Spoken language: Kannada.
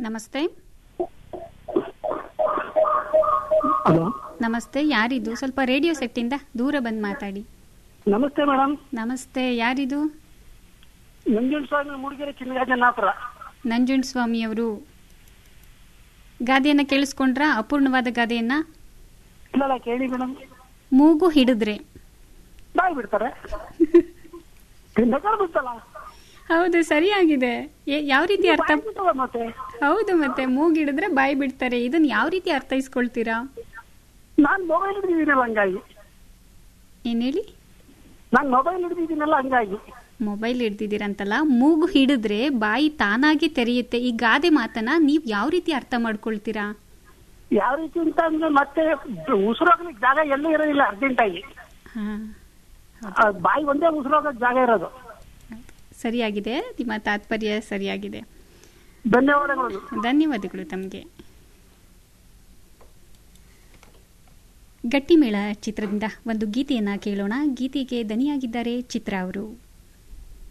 ನಮಸ್ತೆ ಹಲೋ ನಮಸ್ತೆ ಯಾರಿದು ಸ್ವಲ್ಪ ರೇಡಿಯೋ ಸೆಟ್ಟಿಂದ ದೂರ ಬಂದು ಮಾತಾಡಿ ನಮಸ್ತೆ ಮೇಡಮ್ ನಮಸ್ತೆ ಯಾರಿದು ನಂಜುಂಡ ಸ್ವಾಮಿ ಮೂಡಿಗೆರೆ ಚಿನ್ನರಾಜನಾಪುರ ನಂಜುಂಡ ಸ್ವಾಮಿಯವರು ಗಾದೆಯನ್ನ ಕೇಳಿಸ್ಕೊಂಡ್ರಾ ಅಪೂರ್ಣವಾದ ಗಾದೆಯನ್ನ ಇಲ್ಲ ಕೇಳಿ ಮೇಡಮ್ ಮೂಗು ಹಿಡಿದ್ರೆ ಬಾಯ್ ಬಿಡ್ತಾರೆ ತಿನ್ನಕಾರ ಗೊತ್ತಲ್ಲ ಹೌದು ಸರಿಯಾಗಿದೆ ಏ- ಯಾವ ರೀತಿ ಅರ್ಥ ಬಾಯ್ ಬಿಡ್ತಲ್ಲ ಮತ್ತೆ ಹೌದು ಮತ್ತೆ ಮೂಗಿಡಿದ್ರೆ ಬಾಯಿ ಬಿಡ್ತಾರೆ ಇದನ್ನ ಯಾವ ರೀತಿ ಅರ್ಥೈಸ್ಕೊಳ್ತೀರಾ ನಾನ್ ಮೊಬೈಲ್ ಹಿಡಿದಿದ್ದೀನಲ್ಲ ಹಂಗಾಗಿ ಏನ್ ಹೇಳಿ ನಾನ್ ಮೊಬೈಲ್ ಹಿಡಿದಿದ್ದೀನಲ್ಲ ಹಂಗಾಗಿ ಮೊಬೈಲ್ ಹಿಡ್ದಿದ್ದೀರಂತಲ್ಲ ಮೂಗು ಹಿಡಿದ್ರೆ ಬಾಯಿ ತಾನಾಗಿ ತೆರೆಯುತ್ತೆ ಈ ಗಾದೆ ಮಾತನ್ನ ನೀವ್ ಯಾವ ರೀತಿ ಅರ್ಥ ಮಾಡ್ಕೊಳ್ತೀರಾ ಯಾವ ರೀತಿ ಅಂತ ಅಂದ್ರೆ ಮತ್ತೆ ಉಸಿರೋಗ್ಲಿಕ್ಕೆ ಜಾಗ ಎಲ್ಲೂ ಇರೋದಿಲ್ಲ ಅರ್ಜೆಂಟ್ ಆಗಿ ಹಾ ಆ ಬಾಯಿ ಒಂದೇ ಉಸಿರೋಗಕ್ ಜಾಗ ಇರೋದು ಸರಿಯಾಗಿದೆ ನಿಮ್ಮ ತಾತ್ಪರ್ಯ ಸರಿಯಾಗಿದೆ ಧನ್ಯವಾದಗಳು ಧನ್ಯವಾದಗಳು ತಮಗೆ ಗಟ್ಟಿಮೇಳ ಚಿತ್ರದಿಂದ ಒಂದು ಗೀತೆಯನ್ನ ಕೇಳೋಣ ಗೀತೆಗೆ ದನಿಯಾಗಿದ್ದಾರೆ ಚಿತ್ರ ಅವರು